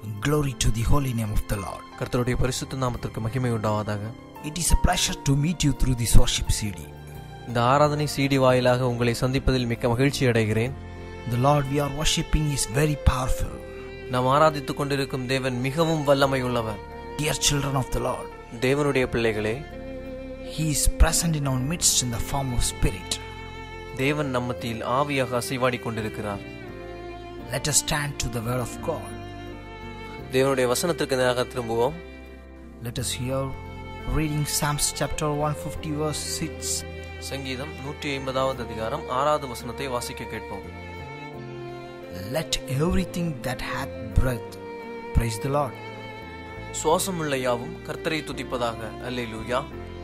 Glory to the holy name of the Lord. கர்த்தருடைய பரிசுத்த நாமத்திற்கு மகிமை உண்டாவதாக It is a pleasure to meet you through this worship CD. இந்த ஆராதனை சிடி வாயிலாக உங்களை சந்திப்பதில் மிக்க மகிழ்ச்சி அடைகிறேன் The Lord we are worshiping is very powerful. நாம் ஆராதித்துக் கொண்டிருக்கும் தேவன் மிகவும் வல்லமை உள்ளவர் Dear children of the Lord, தேவனுடைய பிள்ளைகளே He is present in our midst in the form of Spirit. தேவன் நம்மத்தில் ஆவியாக அசைவாடி கொண்டிருக்கிறார் Let us stand to the Word of God. தேவனுடைய வசனத்திற்கு நேராக திரும்புவோம் Let us hear reading Psalms chapter 150, verse 6. சங்கீதம் நூற்றி ஐம்பதாவது அதிகாரம் ஆறாவது வசனத்தை வாசிக்க கேட்போம் Let everything that hath breath praise the Lord. சுவாசமுள்ள யாவும் கர்த்தரை துதிப்பதாக அல்லேலூயா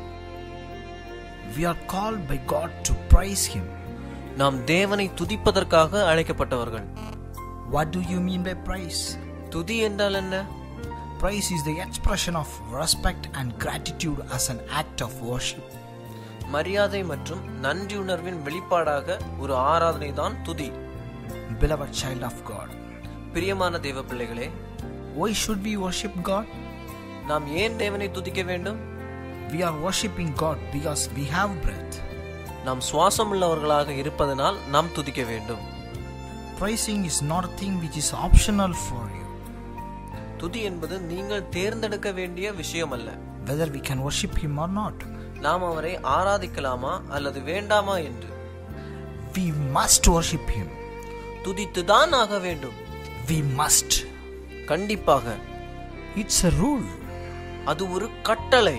We are called by God to praise Him. நாம் தேவனை துதிப்பதற்காக அழைக்கப்பட்டவர்கள் What do you mean by praise? துதி என்றால் என்ன Praise is the expression of respect and gratitude as an act of worship. மரியாதை மற்றும் நன்றியுணர்வின் வெளிப்பாடாக ஒரு ஆராதனை தான் துதி Beloved child of God, பிரியமான தேவ பிள்ளைகளே why should we worship God? நாம் ஏன் தேவனை துதிக்க வேண்டும் We are worshiping God because we have breath. நாம் சுவாசம் உள்ளவர்களாக இருப்பதனால் நாம் துதிக்க வேண்டும் Praising is not a thing which is optional for you. துதி என்பது நீங்கள் தேர்ந்தெடுக்க வேண்டிய விஷயம் அல்ல Whether we can worship Him or not, நாம் அவரை ஆராதிக்கலாமா அல்லது வேண்டாமா என்று we must worship Him. துதித்துதான் ஆக வேண்டும் We must. கண்டிப்பாக It's a rule. அது ஒரு கட்டளை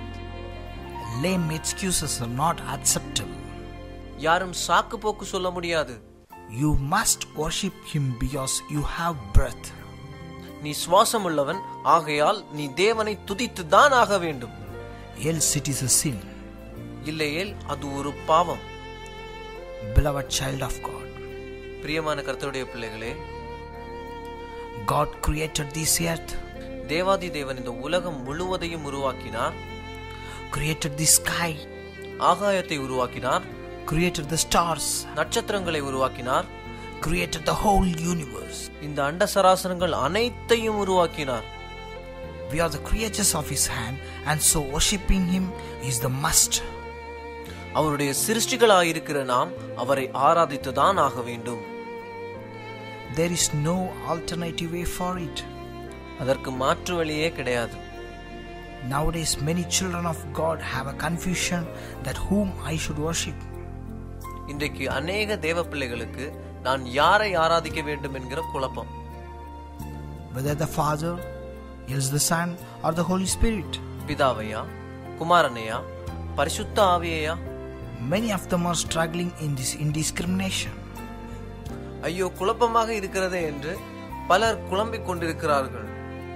Lame excuses are not acceptable. யாரும் சாக்கு போக்கு சொல்ல முடியாது You must worship Him because you have breath. நீ சுவாசம் உள்ளவன் ஆகையால் நீ தேவனை துதித்துதான் ஆக வேண்டும் Else it is a sin. இல்லையேல் அது ஒரு பாவம் Beloved child of God, பிரியமான கர்த்தருடைய பிள்ளைகளே God created this earth, தேவாதி தேவன் இந்த உலகம் முழுவதையும் உருவாக்கினார் created the sky, ஆகாயத்தை உருவாக்கினார் created the stars, நட்சத்திரங்களை உருவாக்கினார் created the whole universe. இந்த அண்ட சராசரங்கள் அனைத்தையும் உருவாக்கினார் We are the creatures of His hand, and so worshipping Him is the must. அவருடைய சிருஷ்டிகளாயிருக்கிற நாம் அவரை ஆராதித்துதான் ஆக வேண்டும் There is no alternative way for it. அதற்கு மாற்று வழியே கிடையாது Nowadays, many children of God have a confusion that whom I should worship. இன்றைக்கு அநேக தேவ பிள்ளைகளுக்கு நான் யாரை ஆராதிக்க வேண்டும் என்கிற குழப்பம் whether the Father, else the Son, or the Holy Spirit. பிதாவையா குமாரனையா பரிசுத்த ஆவியையா Many of them are struggling in this indiscrimination. ஐயோ குழப்பமாக இருக்கிறதே என்று பலர் குழம்பிக் கொண்டிருக்கிறார்கள்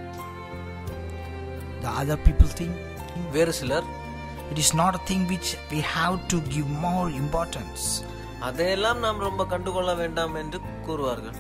The other people think வேறு சிலர் it is not a thing which we have to give more importance. அதையெல்லாம் நாம் ரொம்ப கண்டுகொள்ள வேண்டாம் என்று கூறுவார்கள்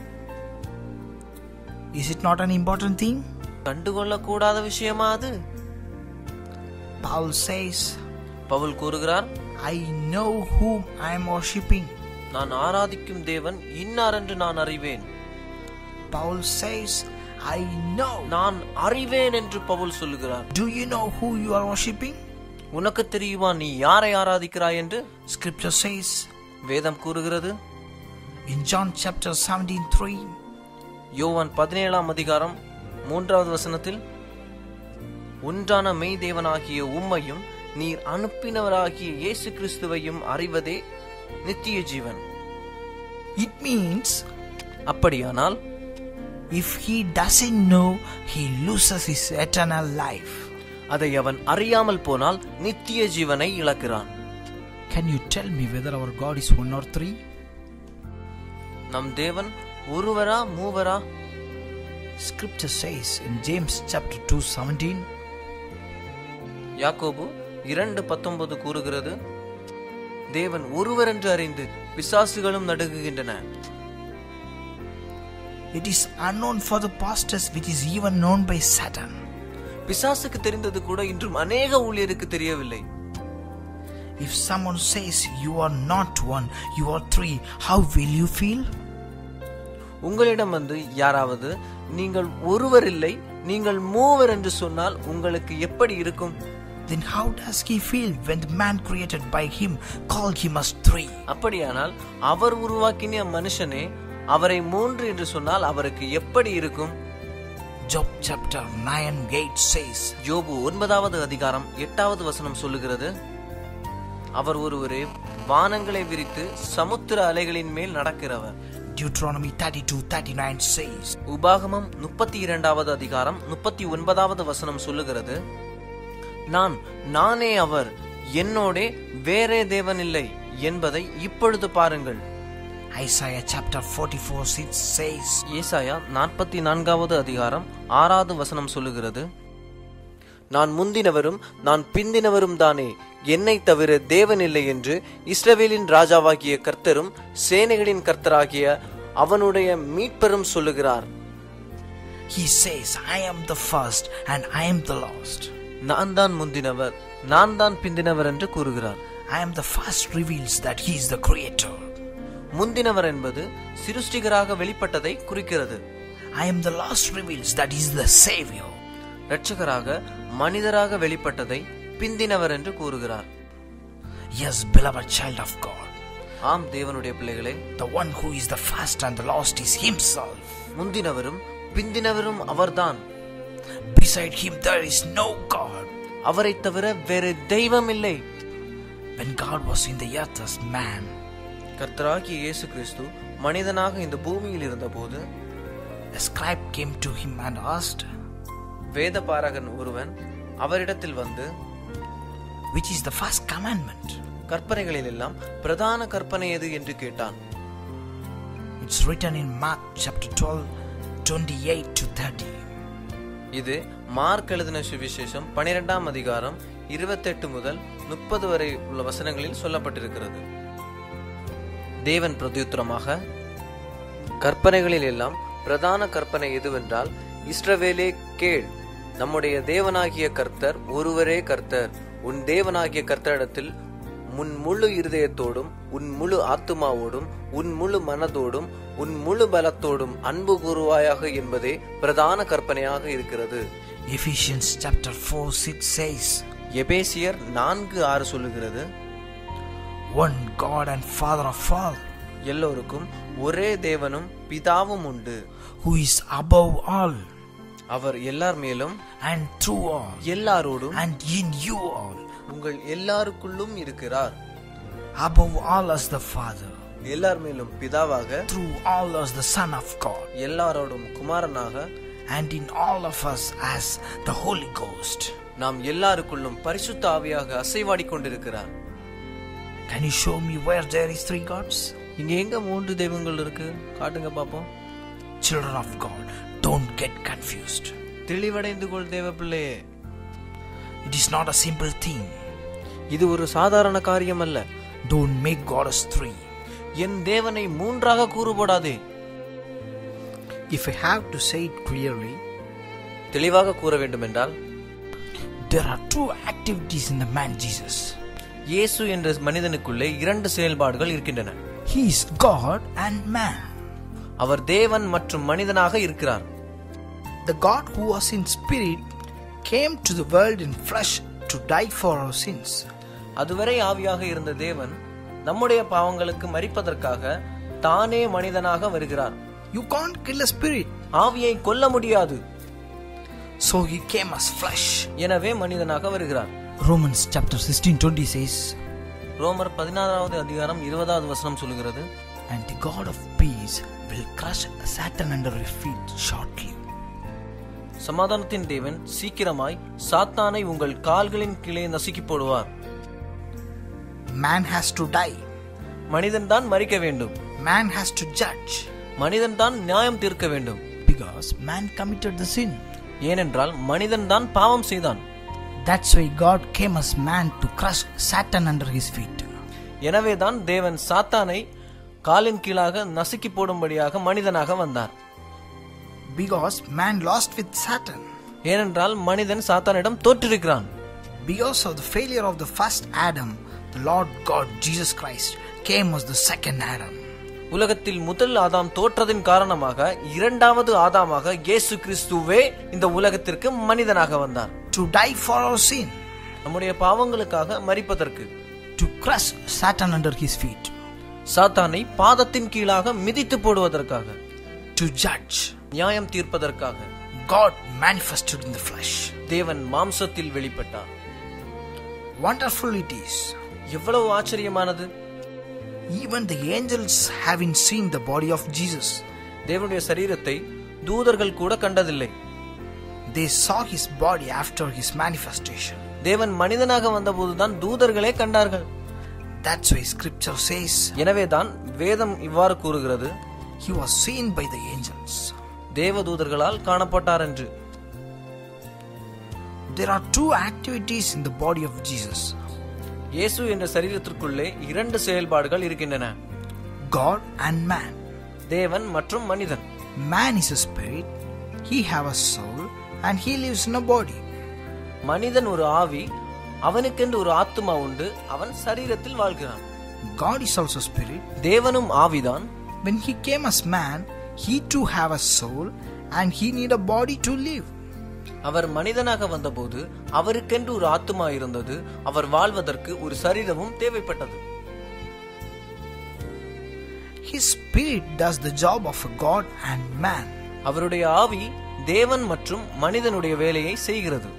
Is it not an important thing? கண்டுகொள்ள கூடாத விஷயமா அது Paul says, பவுல் கூறுகிறார் I know whom I am worshipping. நான் ஆராதிக்கும் தேவன் இன்னார் என்று நான் அறிவேன் Paul says, I know. நான் அறிவேன் என்று பவுல் சொல்லுகிறார் Do you know who you are worshipping? உனக்கு தெரியுமா நீ யாரை ஆராதிக்கிறாய் என்று Scripture says வேதம் கூறுகிறது in John chapter 17 3, யோவான் பதினேழாம் அதிகாரம் மூன்றாவது வசனத்தில் ஒன்றான மெய் தேவனாகிய உம்மையும் நீர் அனுப்பினவராகிய இயேசு கிறிஸ்துவையும் அறிவதே நித்திய ஜீவன் it means அப்படியானால் if he doesn't know, he loses his eternal life. அதை அவன் அறியாமல் போனால் நித்திய ஜீவனை இழக்கிறான் Can you tell me whether our God is one or three? நம் தேவன் ஒருவரா மூவரா Scripture says in James chapter 2 17, யாக்கோபு இரண்டு பத்தொன்பது கூறுகிறது தேவன் ஒருவர் என்று அறிந்து பிசாசுகளும் நடுங்குகின்றன It is unknown for the pastors, which is even known by Satan. பிசாசுக்கு தெரிந்தது கூட இன்றும் அநேக ஊழியருக்கு தெரியவில்லை If someone says you are not one, you are three, how will you feel? உங்களிடம் வந்து யாராவது நீங்கள் ஒருவர் இல்லை நீங்கள் மூவர் என்று சொன்னால் உங்களுக்கு எப்படி இருக்கும் Then how does he feel when the man created by him called him as three? அப்படியானால் அவர் உருவாக்கின மனுஷனே அவரை மூன்று என்று சொன்னால் அவருக்கு எப்படி இருக்கும் Job chapter 9 8 says, யோபு ஒன்பதாவது அதிகாரம் எட்டாவது வசனம் சொல்லுகிறது அவர் ஒருவரே வானங்களை விரித்து சமுத்திர அலைகளின் மேல் நடக்கிறவர் Deuteronomy 32 39 says, உபாகமம் முப்பத்தி இரண்டாவது அதிகாரம் முப்பத்தி ஒன்பதாவது வசனம் சொல்லுகிறது நான் நானே அவர் என்னோடே வேறே தேவன் இல்லை என்பதை இப்பொழுது பாருங்கள் Isaiah chapter 44 6 says, ஏசாயா நாற்பத்தி நான்காவது அதிகாரம் ஆறாவது வசனம் சொல்லுகிறது நான் முந்தினவரும் நான் பிந்தினவரும் தானே என்னை தவிர தேவன் இல்லை என்று இஸ்ரவேலின் ராஜாவாகிய கர்த்தரும் சேனைகளின் கர்த்தராகிய அவனுடைய மீட்பரும் சொல்லுகிறார் He says, I am the first and I am the last. நான் தான் முந்தினவர் நான் தான் பிந்தினவர் என்று கூறுகிறார் I am the first reveals that he is the creator. முந்தினவர் என்பது சிருஷ்டிகராக வெளிப்பட்டதை குறிக்கிறது I am the last reveals that he is the savior. இரட்சகராக மனிதராக வெளிப்பட்டதை பிந்தினவர் என்று கூறுகிறார் Yes, beloved child of God. ஆம் தேவனுடைய பிள்ளைகளே The one who is the first and the last is himself. முந்தினவரும் பிந்தினவரும் அவர்தான் Beside him there is no God. அவரை தவிர வேறு தெய்வம் இல்லை When God was in the earth as man, கர்த்தராகிய இயேசு கிறிஸ்து மனிதனாக இந்த பூமியில் இருந்தபோது a scribe came to him and asked, வேத பாரகன் ஒருவன் அவரிடத்தில் வந்து Which is the first commandment? கற்பனைகளில் எல்லாம் பிரதான கற்பனை எது என்று கேட்டான் It's written in Mark chapter 12, 28 to 30. இது மார்க் எழுதின சுவிசேஷம் பனிரெண்டாம் அதிகாரம் இருபத்தெட்டு முதல் முப்பது வரை உள்ள வசனங்களில் சொல்லப்பட்டிருக்கிறது தேவன் பிரதியுத்தரமாக கற்பனைகளில் எல்லாம் பிரதான கற்பனை எதுவென்றால் இஸ்ரவேலே கேள் நம்முடைய தேவனாகிய கர்த்தர் ஒருவரே கர்த்தர் உன் தேவனாகிய கர்த்தரிடத்தில் உன் முழு இருதயத்தோடும் உன் முழு ஆத்துமாவோடும் உன் முழு மனதோடும் உன் முழு பலத்தோடும் அன்பு கூறுவாயாக என்பதே பிரதான கற்பனையாக இருக்கிறது Ephesians chapter 4, 6 says, எபேசியர் நான்கு ஆறு சொல்லுகிறது One God and Father of all, எல்லோருக்கும் ஒரே தேவனும் பிதாவும் உண்டு who is above all அவர் எல்லார் மேலும் and through all எல்லாரோடும் and in you all. உங்கள் எல்லாருக்குள்ளும் இருக்கிறார் Above all as the Father, எல்லார் மேலும் பிதாவாக through all as the Son of God, எல்லாரோடும் குமாரனாக and in all of us as the Holy Ghost. நாம் எல்லாருக்குள்ளும் பரிசுத்த ஆவியாக அசைவாடிக் கொண்டிருக்கிறார் Can you show me where there is three gods? இங்க எங்க மூன்று தெய்வங்கள் இருக்கு காட்டுங்க பாப்போம் Children of God, don't get confused. தெளிவடைந்து கொள் தேவ பிள்ளையே It is not a simple thing. இது ஒரு சாதாரண காரியம் அல்ல Don't make God as three. என் தேவனை மூன்றாக கூறுபடாதே If I have to say it clearly, தெளிவாக கூற வேண்டுமென்றால் there are two activities in the man Jesus. இயேசு என்ற மனிதனுக்குள்ளே இரண்டு செயல்பாடுகள் இருக்கின்றன He is God and man. அவர் தேவன் மற்றும் மனிதனாக இருக்கிறார் The God who was in spirit came to the world in flesh to die for our sins. அதுவரை ஆவியாக இருந்த தேவன் நம்முடைய பாவங்களுக்கு மறிப்பதற்காக தானே மனிதனாக வருகிறார் You can't kill a spirit. ஆவியை கொல்ல முடியாது So he came as flesh. எனவே மனிதனாக வருகிறார் Romans chapter 16 20 says, ரோமர் பதினாறாவது அதிகாரம் இருபதாவது வசனம் சொல்லுகிறது And the God of peace will crush Satan under your feet shortly. சமாதானத்தின் தேவன் சீக்கிரமாய் சாத்தானை உங்கள் கால்களின் கீழே நசுக்கி போடுவார் Man has to die. மனிதன்தான் மறிக்க வேண்டும் Man has to judge. மனிதன்தான் நியாயம் தீர்க்க வேண்டும் Because man committed the sin. ஏனென்றால் மனிதன்தான் பாவம் செய்தான் That's why God came as man to crush Satan under his feet. எனவேதான் தேவன் சாத்தானை காலின் கீழாக நசுக்கி போடும்படியாக மனிதனாக வந்தார் Because man lost with Satan. ஏனென்றால் மனிதன் சாத்தானிடம் தோற்றிருக்கிறான் Because of the failure of the first Adam, the Lord God Jesus Christ came as the second Adam. உலகத்தில் முதல் ஆதாம் தோற்றதின் காரணமாக இரண்டாவது ஆதாமாக இயேசு கிறிஸ்துவே இந்த உலகத்திற்கு மனிதனாக வந்தார் to die for our sin, நம்முடைய பாவங்களுக்காக மரிப்பதற்கு to crush Satan under his feet, சாத்தானை பாதத்தின் கீழாக மிதித்து போடுவதற்காக to judge. நியாயம் தீர்ப்பதற்காக God manifested in the flesh. தேவன் மாம்சத்தில் வெளிப்பட்டார் Wonderful it is. எவ்வளவு ஆச்சரியமானது Even the angels having seen the body of Jesus, தேவனுடைய சரீரத்தை தூதர்கள் கூட கண்டதில்லை they saw his body after his manifestation. தேவன் மனிதனாக வந்தபோதுதான் தூதர்களே கண்டார்கள் That's why scripture says எனவேதான் வேதம் இவ்வாறு கூறுகிறது he was seen by the angels. தேவ தூதர்களால் காணப்பட்டார் என்று There are two activities in the body of Jesus இயேசு என்ற சரீரத்திற்குள்ளே இரண்டு செயல்பாடுகள் இருக்கின்றன God and man. தேவன் மற்றும் மனிதன் Man is a spirit, he have a soul, and he lives in a body. மனிதன் ஒரு ஆவி அவனுக்கென்று ஒரு ஆத்துமா உண்டு அவன் சரீரத்தில் வாழ்கிறான் God is also spirit. தேவனும் ஆவிதான் When he came as man, he too have a soul and he need a body to live. அவர் மனிதனாக வந்தபோது அவருக்கென்று ஒரு ஆத்துமா இருந்தது அவர் வாழ்வதற்கு ஒரு சரீரமும் தேவைப்பட்டது His spirit does the job of a God and man. அவருடைய ஆவி தேவன் மற்றும் மனிதனுடைய வேலையை செய்கிறது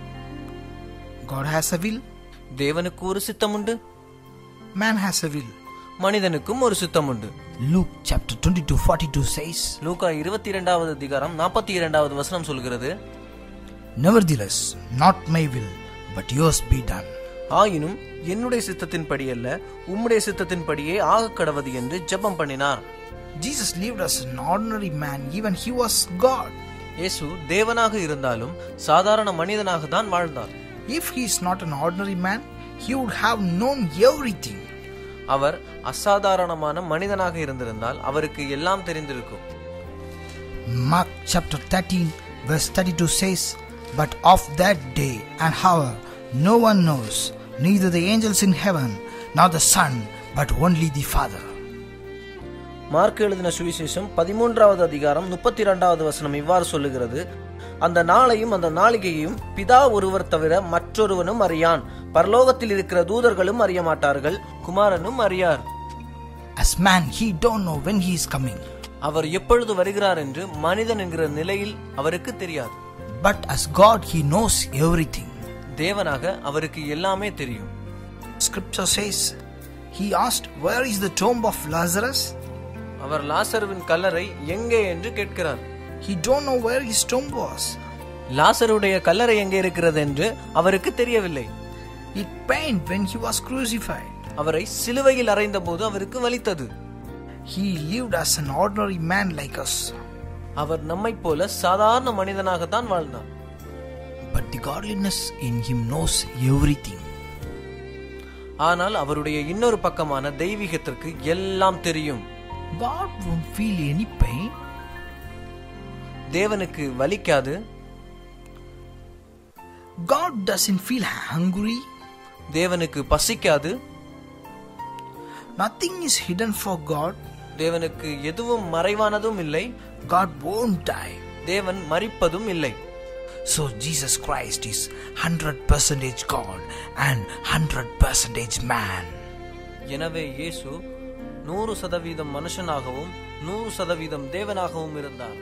God has a will, தேவனுக்கு ஒரு சித்தம் உண்டு man has a will. மனிதனுக்கும் ஒரு சித்தம் உண்டு Luke chapter 22 42 says, லூக்கா இருபத்தி இரண்டாவது அதிகாரம் நாற்பத்தி இரண்டாவது வசனம் சொல்கிறது Nevertheless, not my will, but yours be done. ஆயினும் என்னுடைய சித்தத்தின்படி அல்ல உம்முடைய சித்தத்தின்படியே ஆகக் கடவது என்று ஜெபம் பண்ணினார் Jesus lived as an ordinary man, even he was God. இயேசு தேவனாக இருந்தாலும் சாதாரண மனிதனாக தான் வாழ்ந்தார் If he is not an ordinary man, he would have known everything. அவர் அசாதாரணமான மனிதனாக இருந்திருந்தால் அவருக்கு எல்லாம் தெரிந்திருக்கும் Mark chapter 13, verse 32 says, But of that day and hour no one knows, neither the angels in heaven, nor the Son, but only the Father. Mark எழுதின சுவிசேஷம் பதிமூன்றாவது அதிகாரம் முப்பத்தி இரண்டாவது வசனம் இவ்வாறு சொல்லுகிறது அந்த நாளையும் அந்த நாளிகையும் பிதா ஒருவர் தவிர மற்றொருவனும் அறியான் பரலோகத்தில் இருக்கிற தூதர்களும் அறிய மாட்டார்கள் குமாரனும் அறியார் As man, he don't know when he is coming. அவர் எப்பொழுது வருகிறார் என்று மனிதன் என்கிற நிலையில் அவருக்கு தெரியாது But as God, he knows everything. தேவனாக அவருக்கு எல்லாமே தெரியும் Scripture says, He asked, Where is the tomb of Lazarus? அவர் லாசருவின் கல்லறை எங்கே என்று கேட்கிறார் He don't know where his tomb was. லாசருடைய கல்லறை எங்கே இருக்கிறது என்று அவருக்கு தெரியவில்லை It pained when he was crucified. அவரை சிலுவையில் அறைந்தபோது அவருக்கு வலித்தது He lived as an ordinary man like us. அவர் நம்மைப் போல சாதாரண மனிதனாகத்தான் வாழ்ந்தார் But the godliness in him knows everything. ஆனால் அவருடைய இன்னொரு பக்கமான தெய்வீகத்திற்கு எல்லாம் தெரியும் God won't feel any pain. தேவனுக்கு வலிக்காது God doesn't feel hungry. தேவனுக்கு பசிக்காது Nothing is hidden for God. தேவனுக்கு எதுவும் மறைவானதும் இல்லை God won't die. தேவன் மறிப்பதும் இல்லை So Jesus Christ is 100% God and 100% man. எனவே இயேசு நூறு சதவீதம் மனுஷனாகவும் நூறு சதவீதம் தேவனாகவும் இருந்தார்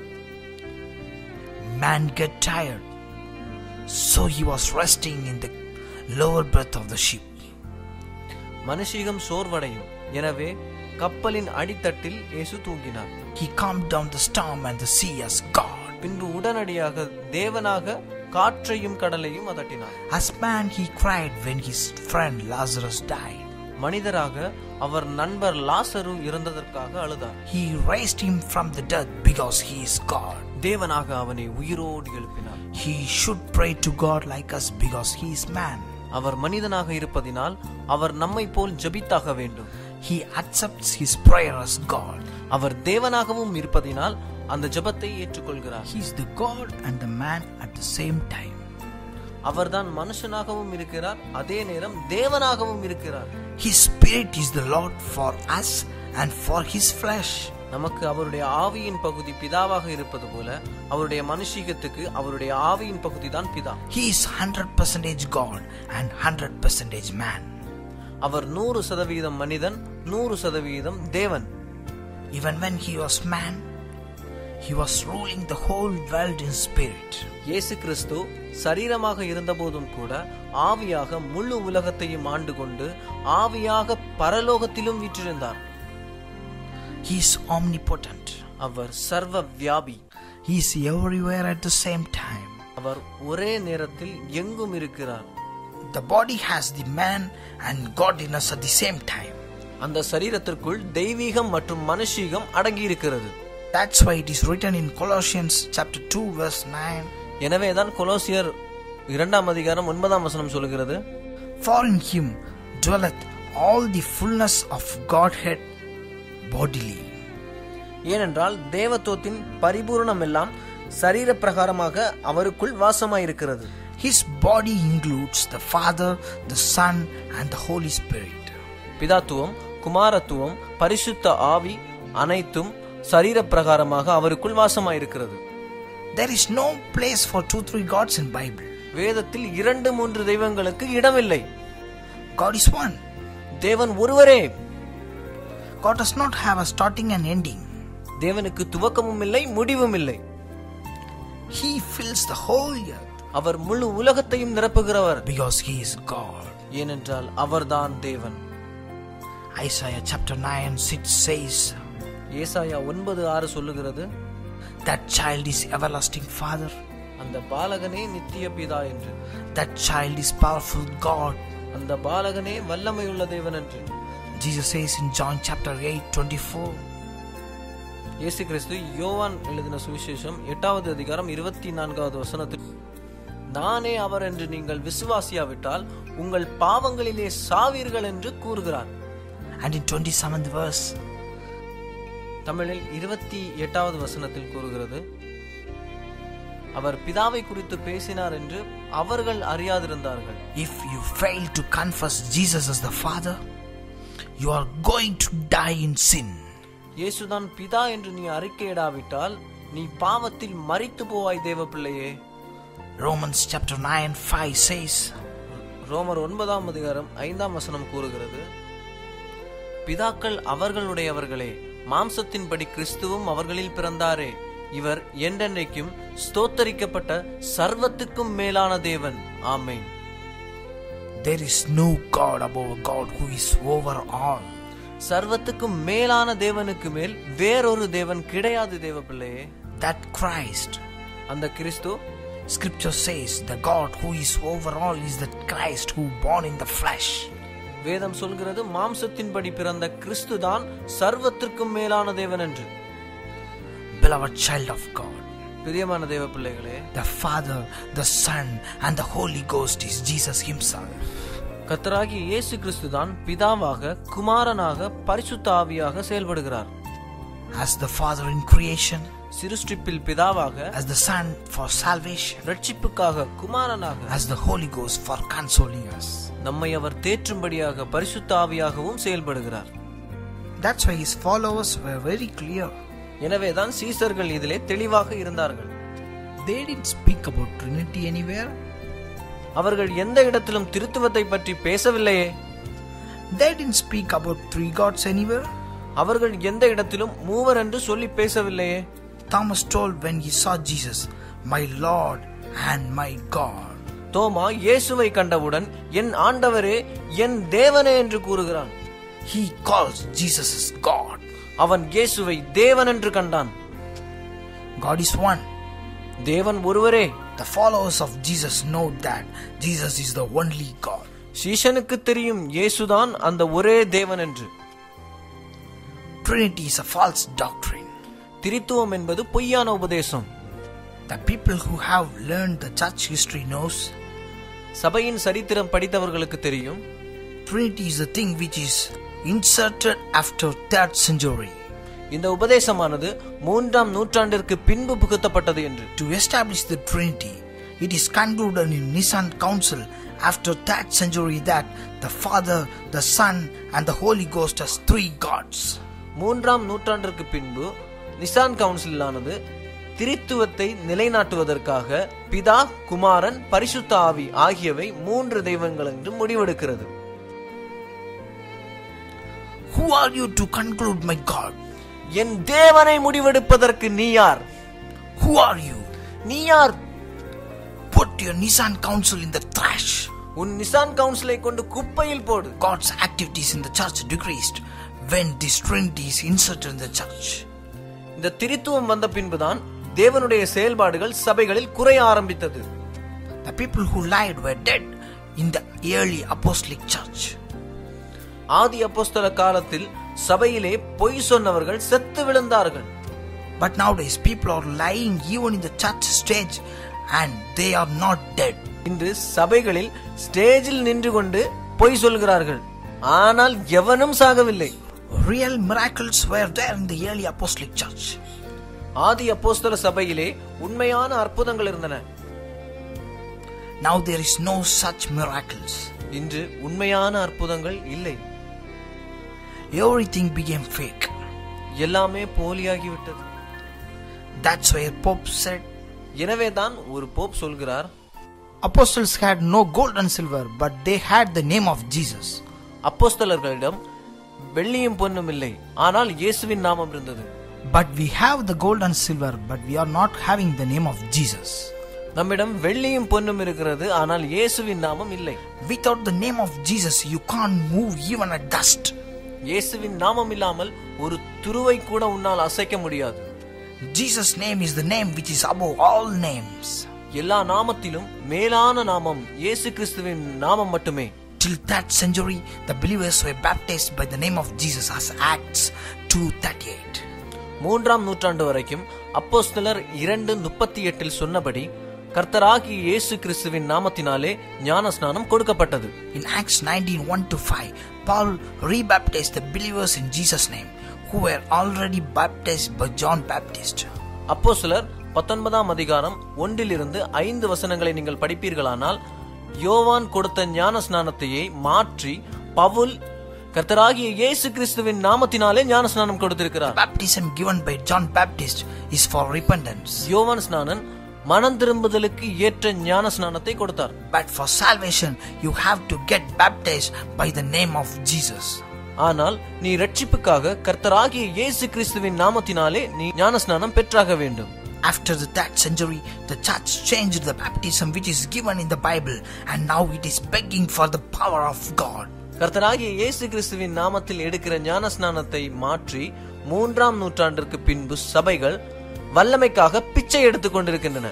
Man get tired. So he was resting in the lower berth of the ship. மனுஷீகம் சோர்வடையும் எனவே கப்பலின் அடித்தட்டில் இயேசு தூங்கினார் He calmed down the storm and the sea as God. பின்பு உடனடியாக தேவனாக காற்றையும் கடலையும் அதட்டினார் As man, he cried when his friend Lazarus died. மனிதராக அவர் நண்பர் லாசரு இறந்ததற்காக அழுதார் He raised him from the dead because he is God. தேவனாக அவனை உயிரோடு எழுப்பினார் He should pray to God like us because he is man. அவர் மனிதனாக இருப்பதினால் அவர் நம்மை போல் ஜெபித்தாக வேண்டும் He accepts his prayer as God. அவர் தேவனாகவும் இருப்பதினால் அந்த ஜெபத்தை ஏற்றுக்கொள்கிறார் He is the God and the man at the same time. அவர்தான் மனுஷனாகவும் இருக்கிறார் அதே நேரம் தேவனாகவும் இருக்கிறார் His spirit is the Lord for us and for his flesh. நமக்கு அவருடைய ஆவியின் பகுதி பிதாவாக இருப்பது போல அவருடைய மனுஷீகத்துக்கு அவருடைய ஆவியின் பகுதி தான் பிதா He is 100% God and 100% man. அவர் நூறு சதவீதம் மனிதன் நூறு சதவீதம் தேவன் Even when he was man, he was ruling the whole world in spirit. இயேசு கிறிஸ்து சரீரமாக இருந்தபோதும் கூட ஆவியாக முழு உலகத்தையும் ஆண்டு கொண்டு ஆவியாக பரலோகத்திலும் வீற்றிருந்தார் He is omnipotent. அவர் சர்வ வியாபி He is everywhere at the same time. அவர் ஒரே நேரத்தில் எங்கும் இருக்கிறார் The body has the man and godliness at the same time. அந்த சரீரத்திற்குள் தெய்வீகம் மற்றும் மனுஷீகம் அடங்கி இருக்கிறது That's why it is written in Colossians chapter 2 verse 9. எனவேதான் கொலோசியர் இரண்டாம் அதிகாரம் ஒன்பதாம் வசனம் சொல்கிறது For in him dwelleth all the fullness of Godhead bodily. ஏனென்றால் தேவத்துவத்தின் பரிபூரணம் எல்லாம் சரீர பிரகாரமாக அவருக்குள் வாசமாயிருக்கிறது His body includes the Father, the Son, and the Holy Spirit. பிதாத்துவம் குமாரத்துவம் பரிசுத்த ஆவி அனைத்தும் சரீர பிரகாரமாக அவருக்குள் வாசமாயிருக்கிறது There is no place for two, three gods in Bible. வேதத்தில் இரண்டு மூன்று தெய்வங்களுக்கு இடமில்லை God is one. தேவன் ஒருவரே God does not have a starting and ending. தேவனுக்கு துவக்கமும் இல்லை முடிவும் இல்லை He fills the whole earth அவர் முழு உலகத்தையும் நிரப்புகிறவர் because He is God. ஏனென்றால் அவர்தான் தேவன் Isaiah chapter 9 6 says, ஏசாயா ஒன்பது ஆறு சொல்லுகிறது That child is everlasting Father. அந்த பாலகனே நித்திய பிதா என்று That child is powerful God. அந்த பாலகனே வல்லமையுள்ள தேவன் என்று Jesus says in John chapter 8 24, இயேசு கிறிஸ்து யோவான் எழுதின சுவிசேஷம் எட்டாவது அதிகாரம் இருபத்தி நான்காவது வசனத்தில் நானே அவர் என்று நீங்கள் விசுவாசியாவிட்டால் உங்கள் பாவங்களிலே சாவீர்கள் என்று கூறுகிறார் and in 27th verse, தமிழில் இருபத்தி எட்டாவது வசனத்தில் கூறுகிறது அவர் பிதாவை குறித்து பேசினார் என்று அவர்கள் அறியாதிருந்தார்கள் if you fail to confess Jesus as the Father, you are going to die in sin. இயேசுதான் பிதா என்று நீ அறிக்கையிடாவிட்டால் நீ பாவத்தில் மரித்து போவாய் தேவ பிள்ளையே Romans chapter 9 5 says, ரோமர் ஒன்பதாம் அதிகாரம் ஐந்தாம் வசனம் கூறுகிறது பிதாக்கள் அவர்களுடையவர்களே மாம்சத்தின்படி கிறிஸ்துவும் அவர்களில் பிறந்தாரே இவர் என்றென்றைக்கும் ஸ்தோத்தரிக்கப்பட்ட சர்வத்துக்கும் மேலான தேவன் ஆமென் There is no God above God who is over all. சர்வத்துக்கும் மேலான தேவனுக்கு மேல் வேறொரு தேவன் கிடையாது தேவ பிள்ளையே That Christ, அந்த கிறிஸ்து scripture says, the God who is over all is that Christ who born in the flesh. வேதம் சொல்கிறது மாம்சத்தின்படி பிறந்த கிறிஸ்து தான் சர்வத்திற்கும் மேலான தேவன் என்று Beloved child of God, பிரியமான தேவ பிள்ளைகளே the Father, the Son, and the Holy Ghost is Jesus Himself. கர்த்தராகிய இயேசு கிறிஸ்து தான் பிதாவாக குமாரனாக பரிசுத்த ஆவியாக செயல்படுகிறார் As the Father in creation, சிருஷ்டிப்பில் பிதாவாக as the Son for salvation, ரட்சிப்புக்காக குமாரனாக as the Holy Ghost for consoling us. நம்மை அவர் தேற்றும்படியாக பரிசுத்த ஆவியாகவும் செயல்படுகிறார் That's why His followers were very clear. எனவேதான் சீசர்கள் இதிலே தெளிவாக இருந்தார்கள் They didn't speak about Trinity anywhere. அவர்கள் எந்த இடத்திலும் திருத்துவத்தை பற்றி பேசவில்லையே They didn't speak about three gods anywhere. அவர்கள் எந்த இடத்திலும் மூவர் என்று சொல்லி பேசவில்லையே Thomas told when he saw Jesus, My Lord and my God. தோமா இயேசுவை கண்டவுடன் என் ஆண்டவரே என் தேவனே என்று கூறுகிறான் He calls Jesus as God. அவன் இயேசுவை தேவன் என்று கண்டான் God is one. தேவன் ஒருவரே The followers of Jesus know that Jesus is the only God. சீஷனுக்கு தெரியும் இயேசுதான் அந்த ஒரே தேவன் என்று Trinity is a false doctrine. திரித்துவம் என்பது பொய்யான உபதேசம் The people who have learned the church history knows சபையின் சரித்திரம் படித்தவர்களுக்கு தெரியும் Trinity is the thing which is inserted after third century. இந்த உபதேசமானது மூன்றாம் நூற்றாண்டிற்கு பின்பு புகுத்தப்பட்டது என்று To establish the Trinity, it is concluded in Nisan Council after third century that the Father, the Son, and the Holy Ghost as three gods. மூன்றாம் நூற்றாண்டிற்கு பின்பு Nissan கவுன்சிலானது திரித்துவத்தை நிலைநாட்டுவதற்காக பிதா குமாரன் பரிசுத்த ஆவி ஆகியவை மூன்று தெய்வங்கள் என்று முடிவெடுக்கிறது Who are you to conclude, my God? என் தேவனை முடிவெடுப்பதற்கு நீ யார் Who are you? நீ யார் Put your Nissan council in the trash. உன் நிசான் கவுன்சிலை கொண்டு குப்பையில் போடு God's activities in the church decreased when this Trinity is inserted in the church. இந்த திரித்துவம் வந்த பின்புதான் தேவனுடைய செயல்பாடுகள் சபைகளில் குறைய ஆரம்பித்தது The people who lied were dead in the early apostolic church. ஆதி அப்போஸ்தல காலத்தில் சபையிலே பொய் சொன்னவர்கள் செத்து விழுந்தார்கள் But nowadays, people are lying even in the church stage and they are not dead. இன்று சபைகளில் ஸ்டேஜில் நின்று கொண்டு பொய் சொல்கிறார்கள் ஆனால் எவனும் சாகவில்லை Real miracles were there in the early apostolic church. ஆதி அப்போஸ்தல சபையிலே உண்மையான அற்புதங்கள் இருந்தன Now there is no such miracles. இன்று உண்மையான அற்புதங்கள் இல்லை Everything became fake. எல்லாமே போலியாகிவிட்டது That's why Pope said, எனவேதான் ஒரு போப் சொல்கிறார் Apostles had no gold and silver, but they had the name of Jesus. அப்போஸ்தலர்களிடம் வெள்ளியும் பொன்னும் இல்லை ஆனால் இயேசுவின் நாமம் இருந்தது But we have the gold and silver, but we are not having the name of Jesus. நம்மிடம் வெள்ளியும் பொன்னும் இருக்கிறது ஆனால் இயேசுவின் நாமம் இல்லை Without the name of Jesus, you can't move even a dust. இயேசுவின் நாமம் இல்லாமல் ஒரு துருவை கூட உன்னால் அசைக்க முடியாது Jesus' name is the name which is above all names. எல்லா நாமத்திலும் மேலான நாமம் இயேசு கிறிஸ்துவின் நாமம் மட்டுமே Till that century, the believers were baptized by the name of Jesus as Acts 2.38. மூன்றாம் நூற்றாண்டு வரைக்கும் அப்போஸ்தலர் இரண்டு முப்பத்தி எட்டில் சொன்னபடி கர்த்தராகிய இயேசு கிறிஸ்துவின் நாமத்தினாலே ஞான ஸ்நானம் கொடுக்கப்பட்டது In Acts 19 1 to 5, Paul rebaptized the believers in Jesus' name who were already baptized by John Baptist. அப்போஸ்தலர் பத்தொன்பதாம் அதிகாரம் ஒன்றிலிருந்து ஐந்து வசனங்களை நீங்கள் படிப்பீர்களானால் யோவான் கொடுத்த ஞான ஸ்நானத்தையே மாற்றி பவுல் கர்த்தராகிய இயேசு கிறிஸ்துவின் நாமத்தினாலே ஞான ஸ்நானம் கொடுத்திருக்கிறார் Baptism given by John Baptist is for repentance. யோவான் ஸ்நானன் மனம் திரும்புதலுக்கு ஏற்ற ஞான ஸ்நானத்தை கொடுத்தார் But for salvation, you have to get baptized by the name of Jesus. ஆனால் நீ ரட்சிப்புக்காக கர்த்தராகிய இயேசு கிறிஸ்துவின் நாமத்தினாலே நீ ஞான ஸ்நானம் பெற்றாக வேண்டும் After the third century, the church changed the baptism which is given in the Bible and now it is begging for the power of God. கர்த்தராகிய இயேசு கிறிஸ்துவின் நாமத்தில் எடுக்கிற ஞான ஸ்நானத்தை மாற்றி மூன்றாம் நூற்றாண்டிற்கு பின்பு சபைகள் வல்லமைக்காக பிச்சை எடுத்துக் கொண்டிருக்கின்றன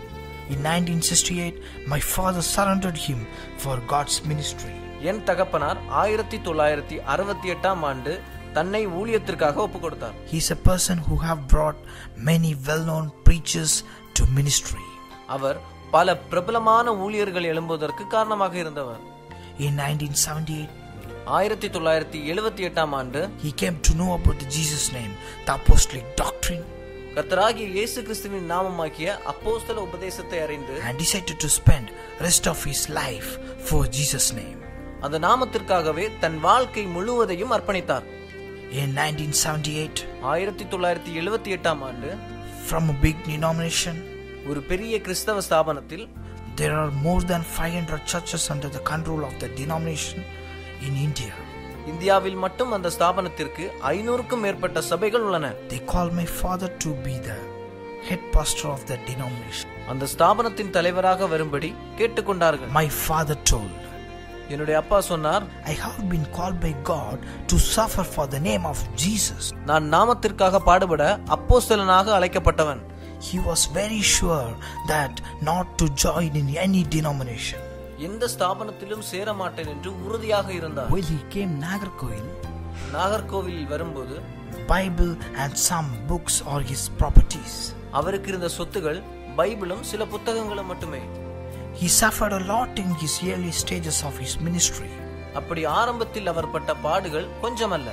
In 1968, my father surrendered him for God's ministry. என் தகப்பனார் ஆயிரத்தி தொள்ளாயிரத்தி அறுபத்தி எட்டாம் ஆண்டு தன்னை ஊழியத்திற்காக ஒப்புக் கொடுத்தார் He is a person who have brought many well-known preachers to ministry. அவர் பல பிரபலமான ஊழியர்கள் எழும்புவதற்கு காரணமாக இருந்தவர் In 1978, ஆயிரத்தி தொள்ளாயிரத்தி எழுபத்தி எட்டாம் ஆண்டு he came to know about the Jesus name, the apostolic doctrine, கர்த்தராகிய இயேசு கிறிஸ்துவின் நாமமாக்கிய அப்போஸ்தல உபதேசத்தை அறிந்து and decided to spend rest of his life for Jesus' name. அந்த நாமத்திற்காகவே தன் வாழ்க்கை முழுவதையும் அர்ப்பணித்தார் In 1978, ஆயிரத்தி தொள்ளாயிரத்தி எழுபத்தி எட்டாம் ஆண்டு from a big denomination, ஒரு பெரிய கிறிஸ்தவ ஸ்தாபனத்தில் there are more than 500 churches under the control of the denomination in India. இந்தியாவில் மட்டும் அந்த ஸ்தாபனத்திற்கு ஐநூறுக்கும் மேற்பட்ட சபைகள் உள்ளன They call my father to be the head pastor of the denomination. அந்த ஸ்தாபனத்தின் தலைவராக வரும்படி கேட்டுக்கொண்டார்கள் My father told, என்னுடைய அப்பா சொன்னார் I have been called by God to suffer for the name of Jesus. நான் நாமத்திற்காக பாடுபட அப்போஸ்தலனாக அழைக்கப்பட்டவன் He was very sure that not to join in any denomination. எந்த ஸ்தாபனத்திலும் சேர மாட்டேன் என்று உறுதியாக இருந்தார் When he came Nagarkoil, நாகர்கோவிலில் வரும்போது Bible and some books are his properties. அவருக்கு இருந்த சொத்துகள் பைபிளும் சில புத்தகங்களும் மட்டுமே He suffered a lot in his early stages of his ministry. அப்படி ஆரம்பத்தில் அவர் பட்ட பாடுகள் கொஞ்சமல்ல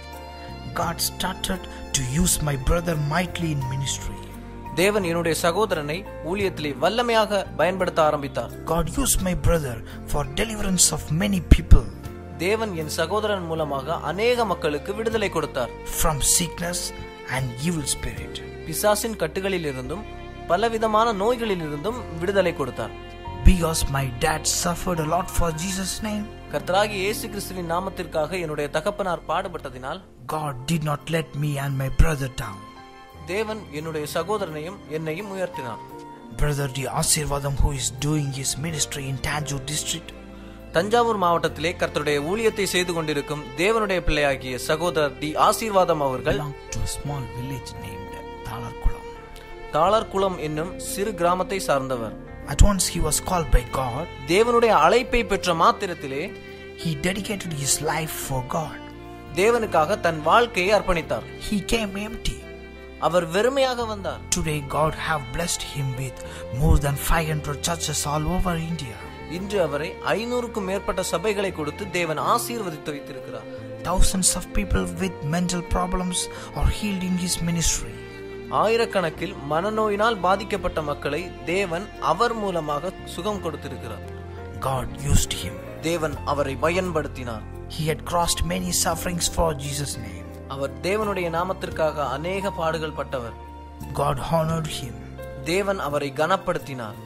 God started to use my brother mightily in ministry. தேவன் என்னுடைய சகோதரனை ஊழியத்திலே வல்லமையாக பயன்படுத்த ஆரம்பித்தார் God used my brother for deliverance of many people. தேவன் என் சகோதரன் மூலமாக அநேக மக்களுக்கு விடுதலை கொடுத்தார் from sickness and evil spirit. பிசாசின் கட்டுகளில் இருந்தும் பலவிதமான நோய்களில் இருந்தும் விடுதலை கொடுத்தார் Because my dad suffered a lot for Jesus' name, கர்த்தராகி இயேசு கிறிஸ்துவின் நாமத்திற்காக என்னுடைய தகப்பனார் பாடுபட்டதினால் God did not let me and my brother down. தேவன் என்னுடைய சகோதரனையும் என்னையும் உயர்த்தினார் Brother D. Asirvadam, who is doing his ministry in Tanjore district, Thanjavur மாவட்டத்திலே கர்த்தருடைய ஊழியத்தை செய்து கொண்டிருக்கும் தேவனுடைய பிள்ளையாகிய சகோதரர் டி ஆசீர்வாதம் அவர்கள் belonged to a small village named Talarkulam. தாளர்குளம் என்னும் சிறு கிராமத்தை சார்ந்தவர் At once he was called by God. தேவனுடைய அழைப்பை பெற்ற மாத்திரத்திலே He dedicated his life for God. தேவனுக்காக தன் வாழ்க்கையை அர்ப்பணித்தார் He came empty. அவர் வெறுமையாக வந்தார் Today God have blessed him with more than 500 churches all over India. இன்று அவரை ஐநூறுக்கும் மேற்பட்ட சபைகளை கொடுத்து தேவன் ஆசீர்வதித்து வைத்திருக்கிறார் Thousands of people with mental problems are healed in his ministry. ஆயிரக்கணக்கில் மனநோயினால் பாதிக்கப்பட்ட மக்களை தேவன் அவர் மூலமாக சுகம் கொடுத்திருக்கிறார் God used him. தேவன் அவரை பயன்படுத்தினார் He had crossed many sufferings for Jesus' name. அவர் தேவனுடைய நாமத்திற்காக அநேக பாடுகள் பட்டவர் God honored him. தேவன் அவரை கனப்படுத்தினார்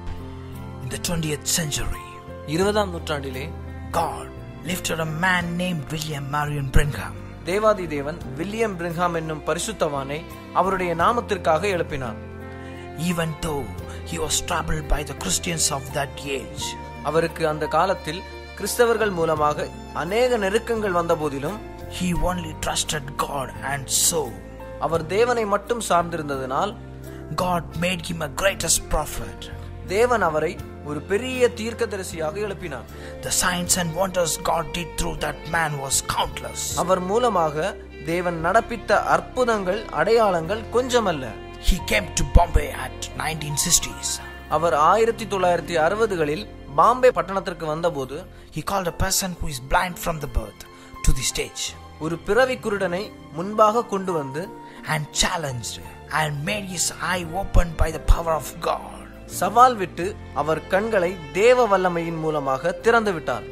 In the 20th century, இருபதாம் நூற்றாண்டிலே God lifted a man named William Marion Branham. தேவாதி தேவன் வில்லியம் பிரிங்ஹாம் என்னும் பரிசுத்தவானை அவருடைய நாமத்திற்காக எழுப்பினார் Even though he was troubled by the Christians of that age, அவருக்கு அந்த காலத்தில் கிறிஸ்தவர்கள் மூலமாக அநேக நெருக்கங்கள் வந்த போதிலும் he only trusted God and so அவர் தேவனை மட்டும் சார்ந்திருந்ததினால் God made him a greatest prophet. தேவன் அவரை ஒரு பெரிய தீர்க்கதரிசியாக எழுப்பினார் The signs and wonders God did through that man was countless. அவர் மூலமாக தேவன் நடப்பித்த அற்புதங்கள் அடையாளங்கள் கொஞ்சமல்ல He came to Bombay at 1960s. அவர் ஆயிரத்தி தொள்ளாயிரத்தி அறுபதுகளில் பாம்பே பட்டணத்திற்கு வந்தபோது He called a person who is blind from the birth to the stage ஒரு பிறவி குருடனை முன்பாக கொண்டு வந்து and challenged and made his eye open by the power of God. சவால் விட்டு அவர் கண்களை தேவ வல்லமையின் மூலமாக திறந்து விட்டார்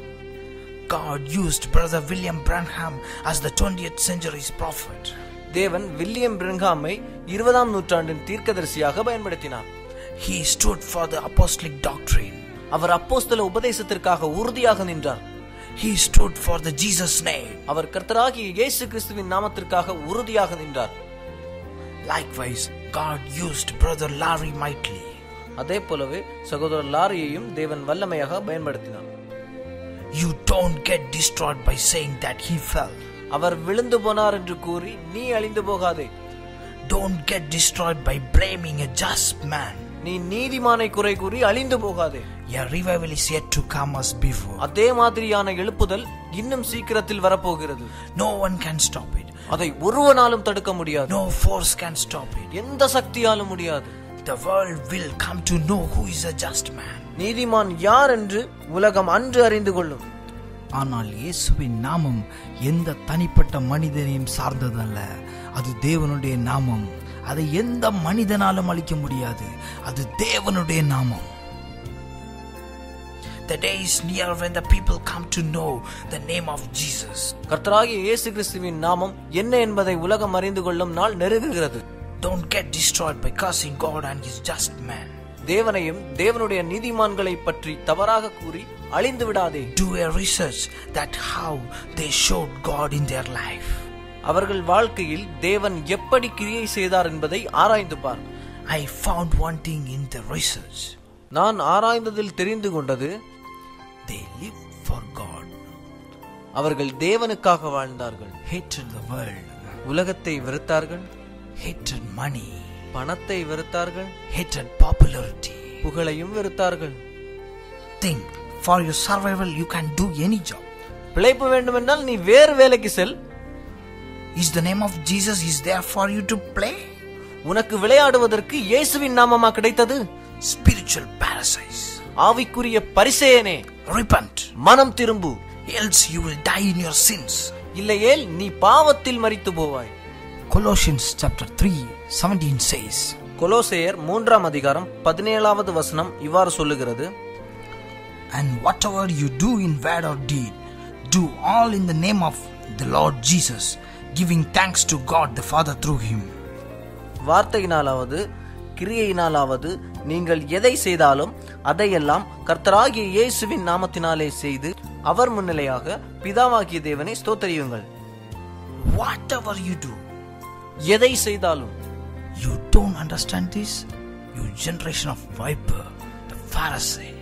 God used Brother William Branham as the 20th century's prophet. தேவன் வில்லியம் பிரிங்காமை இருபதாம் நூற்றாண்டின் தீர்க்கதரிசியாக பயன்படுத்தினார் He stood for the apostolic doctrine. அவர் அப்போஸ்தல உபதேசத்திற்காக உறுதியாக நின்றார் He stood for the Jesus name. அவர் கர்த்தராகிய இயேசு கிறிஸ்துவின் நாமத்திற்காக உறுதியாக நின்றார் Likewise, God used Brother Larry mightily. அதே போலவே சகோதரர் லாரியையும் தேவன் வல்லமையாக பயன்படுத்தினார் You don't get destroyed by saying that he fell. அவர் விழுந்து போனார் என்று கூறி நீ அழிந்து போகாதே Don't get destroyed by blaming a just man. நீ நீதிமானை குறை கூறி அழிந்து போகாதே A revival is yet to come as before. அதே மாதிரியான எழுப்புதல் இன்னும் சீக்கிரத்தில் வரப்போகிறது No one can stop it. அதை ஒருவனாலும் தடுக்க முடியாது No force can stop it. எந்த சக்தியாலும் முடியாது The world will come to know who is a just man. நீதிமான் யார் என்று உலகம் அன்று அறிந்து கொள்ளும் ஆனால் இயேசுவின் நாமம் எந்த தனிப்பட்ட மனிதனையும் சார்ந்ததல்ல அது தேவனுடைய நாமம் அதை எந்த மனிதனாலும் அளிக்க முடியாது அது தேவனுடைய நாமம் The day is near when the people come to know the name of Jesus. கர்த்தராகிய இயேசு கிறிஸ்துவின் நாமம் என்ன என்பதை உலகம் அறிந்து கொள்ளும் நாள் நெருங்குகிறது Don't get destroyed by cursing God and his just man. தேவனையும் தேவனுடைய நீதிமான்களை பற்றி தவறாக கூறி அழிந்து விடாதே Do a research that how they showed God in their life. அவர்கள் வாழ்க்கையில் தேவன் எப்படி கிரியை செய்தார் என்பதை ஆராய்ந்து பார் I found one thing in the research. நான் ஆராய்ந்ததில் தெரிந்து கொண்டது They lived for God, அவர்கள் தேவனுக்காக வாழ்ந்தார்கள் hated the world, உலகத்தை வெறுத்தார்கள் hated money, பணத்தை வெறுத்தார்கள் hated popularity. புகழையும் வெறுத்தார்கள் Think for your survival, you can do any job. பிழைப்பு வேண்டுமென்றால் நீ வேறு வேலைக்கு செல் Is the name of Jesus is there for you to play? உனக்கு விளையாடுவதற்கு இயேசுவின் நாமமா கிடைத்தது Spiritual parasites. ஆவிக்குரிய பரிசேயனே Repent, மனம் திரும்பு else you will die in your sins. இல்லையேல் நீ பாவத்தில் மரித்து போவாய் Colossians chapter 3 17 says கொலோசேயர் மூன்றாம் அதிகாரம் பதினேழாவது வசனம் இவ்வாறு சொல்லுகிறது And whatever you do in word or deed, Do all in the name of the Lord Jesus, giving thanks to God the Father through him. வார்த்தையினாலாவது கிரியையினாலாவது நீங்கள் எதை செய்தாலும் அதையெல்லாம் கர்த்தராகிய இயேசுவின் நாமத்தினாலே செய்து அவர் முன்னிலையாக பிதாவாகிய தேவனை ஸ்தோத்தரியுங்கள் Whatever you do, எதை செய்தாலும் you don't understand this? You generation of viper, the Pharisee.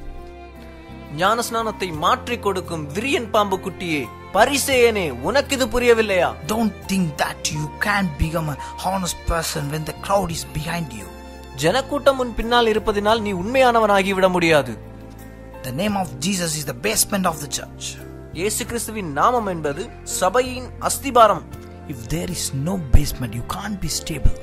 ஞானஸ்நானத்தை மாற்றிக் கொடுக்கும் விரியன் பாம்பு குட்டியே பரிசேயனே உனக்கு இது புரியவில்லையா Don't think that you can become an honest person when the crowd is behind you. ஜனக்கூட்டம் உன் பின்னால் இருப்பதினால் நீ உண்மையானவனாகி விட முடியாது The name of Jesus is the basement of the church. இயேசு கிறிஸ்துவின் நாமம் என்பது சபையின் அஸ்திபாரம் If there is no basement, you can't be stable.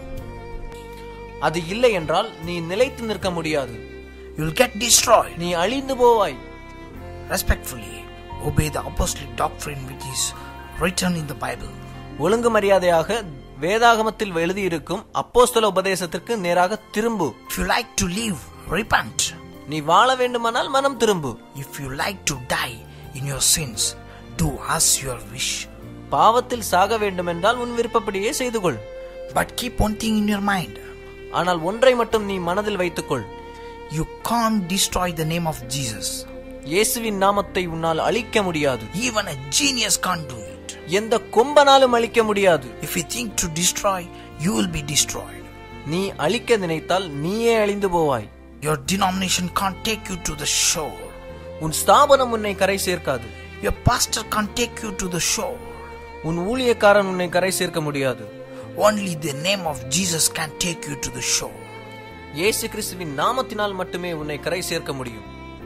அது இல்லை என்றால் நீ நிலைத்து நிற்க முடியாது You'll get destroyed. நீ அழிந்து போவாய் Respectfully, obey the apostolic doctrine which is written in the Bible. ஒழுங்கு மரியாதையாக வேதாகமத்தில் எழுதியிருக்கும் அப்போஸ்தல உபதேசத்திற்கு நேராக திரும்பு If you like to live, repent. நீ வாழ வேண்டுமானால் மனம் திரும்பு If you like to die in your sins, do as your wish. பாவத்தில் சாக வேண்டுமென்றால் உன் விருப்பப்படியே செய்து கொள் But keep one thing in your mind. ஆனால் ஒன்றை மட்டும் நீ மனதில் வைத்துக்கொள் You can't destroy the name of Jesus. இயேசுவின் நாமத்தை உன்னால் அழிக்க முடியாது Even a genius can't do it. எந்த கொம்பனாலும் அழிக்க முடியாது If you think to destroy, you will be destroyed. நீ அழிக்க நினைத்தால் நீயே அழிந்து போவாய் Your denomination can't take you to the shore. உன் ஸ்தாபனம் உன்னை கரை சேர்க்காது Your pastor can't take you to the shore. உன் ஊழியக்காரன் உன்னை கரை சேர்க்க முடியாது Only the name of Jesus can take you to the shore. இயேசு கிறிஸ்துவின் நாமத்தினால் மட்டுமே உன்னை கரை சேர்க்க முடியும்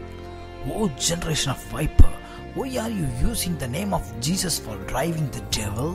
Oh, generation of viper, why are you using the name of Jesus for driving the devil?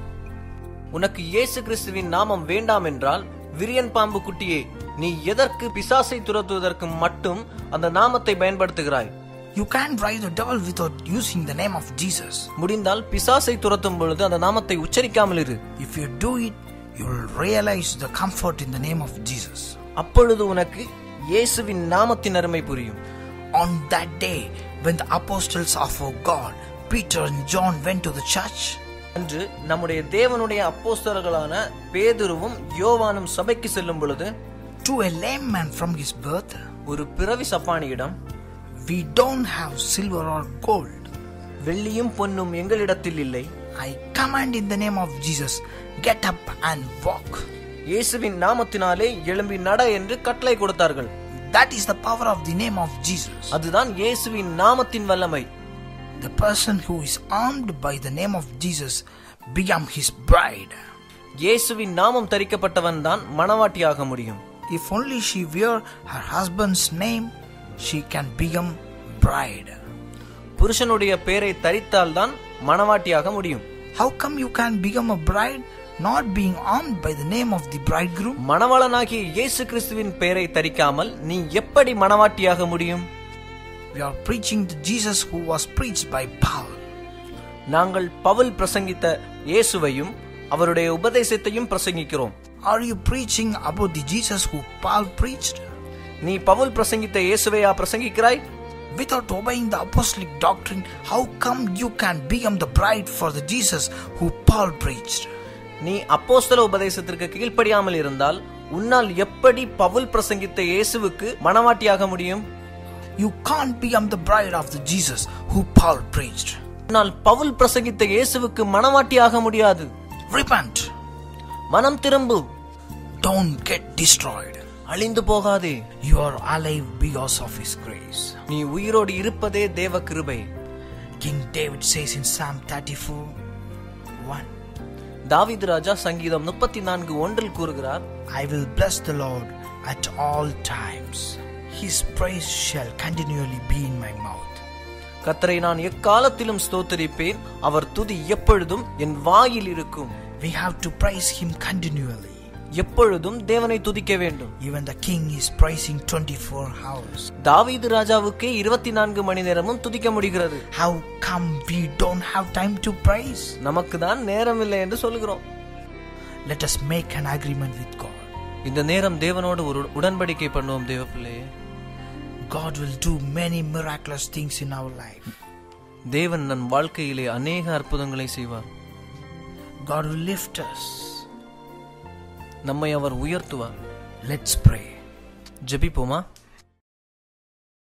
உனக்கு இயேசு கிறிஸ்துவின் நாமம் வேண்டாம் என்றால் விரியன் பாம்பு குட்டியே நீ எதற்கு பிசாசை துரத்துவதற்கு மட்டும் அந்த நாமத்தை பயன்படுத்துகிறாய் You can't drive the devil without using the name of Jesus. முடிந்தால் பிசாசை துரத்தும் பொழுது அந்த நாமத்தை உச்சரிக்காமல் இரு If you do it, you will realize the comfort in the name of Jesus. அப்பொழுது உனக்கு இயேசுவின் நாமத்தின் அருமை புரியும் On that day, when the apostles of our God, Peter and John, went to the church, அன்று நம்முடைய தேவனுடைய அப்போஸ்தலர்களான பேதுருவும் யோவானும் சபைக்கு செல்லும் பொழுது to a lame man from his birth, ஒரு பிறவி சப்பானியிடம் We don't have silver or gold. வெள்ளியும் பொன்னும் எங்களிடத்தில் இல்லை I command in the name of Jesus, get up and walk. இயேசுவின் நாமத்தினாலே எழும்பி நட என்று கட்டளை கொடுத்தார்கள் That is the power of the name of Jesus. அதுதான் இயேசுவின் நாமத்தின் வல்லமை The person who is armed by the name of Jesus become his bride. இயேசுவின் நாமம் தரிக்கப்பட்டவன் தான் மணவாட்டியாக முடியும் If only she wear her husband's name, she can become bride. புருஷனுடைய பெயரை தரித்தால்தான் மணவாட்டியாக முடியும் How come you can become a bride not being armed by the name of the bridegroom? மணவாளனாகிய இயேசு கிறிஸ்துவின் பெயரை தரிக்காமல் நீ எப்படி மணவாட்டியாக முடியும் We are preaching the Jesus who was preached by Paul. நாங்கள் பவுல் பிரசங்கித்த இயேசுவையும் அவருடைய உபதேசத்தையும் பிரசங்கிக்கிறோம் Are you preaching about the Jesus who Paul preached? நீ Pavul பிரசங்கித்த இயேசுவையா பிரசங்கிக்கிறாய் Without obeying the apostolic doctrine, how come you can become the bride for the Jesus who Paul preached? நீ அப்போஸ்தல உபதேசத்திற்கு கீழ்ப்படியாமல் இருந்தால் உன்னால் எப்படி பவுல் பிரசங்கித்த இயேசுவுக்கு மணவாட்டியாக முடியும் You can't become the bride of the Jesus who Paul preached. உன்னால் பவுல் பிரசங்கித்த இயேசுவுக்கு மணவாட்டியாக முடியாது Repent. மனம் திரும்பு Don't get destroyed. அழிந்து போகாதே You are alive because of His grace. நீ உயிரோடு இருப்பதே தேவ கிருபை King David says in Psalm 34 1 தாவீது ராஜா சங்கீதம் முப்பத்தி நான்கு ஒன்றில் கூறுகிறார் I will bless the Lord at all times. His praise shall continually be in my mouth. கர்த்தரை நான் எக்காலத்திலும் ஸ்தோத்தரிப்பேன் அவர் துதி எப்பொழுதும் என் வாயில் இருக்கும் We have to praise Him continually. எப்பொழுதும் தேவனை துதிக்க வேண்டும் Even the king is praising 24 hours. தாவீது ராஜாவுக்கே இருபத்தி நான்கு மணி நேரமும் துதிக்க முடிகிறது How come we don't have time to praise? நமக்கு தான் நேரம் இல்லை என்று சொல்லுகிறோம் Let us make an agreement with God. இந்த நேரம் தேவனோடு ஒரு உடன்படிக்கை பண்ணுவோம் தேவ பிள்ளையே God will do many miraculous things in our life. தேவன் நம் வாழ்க்கையிலே அநேக அற்புதங்களை செய்வார் God will lift us. நம்மை அவர் உயர்த்துவார் Let's pray. ஜெபிப்போமா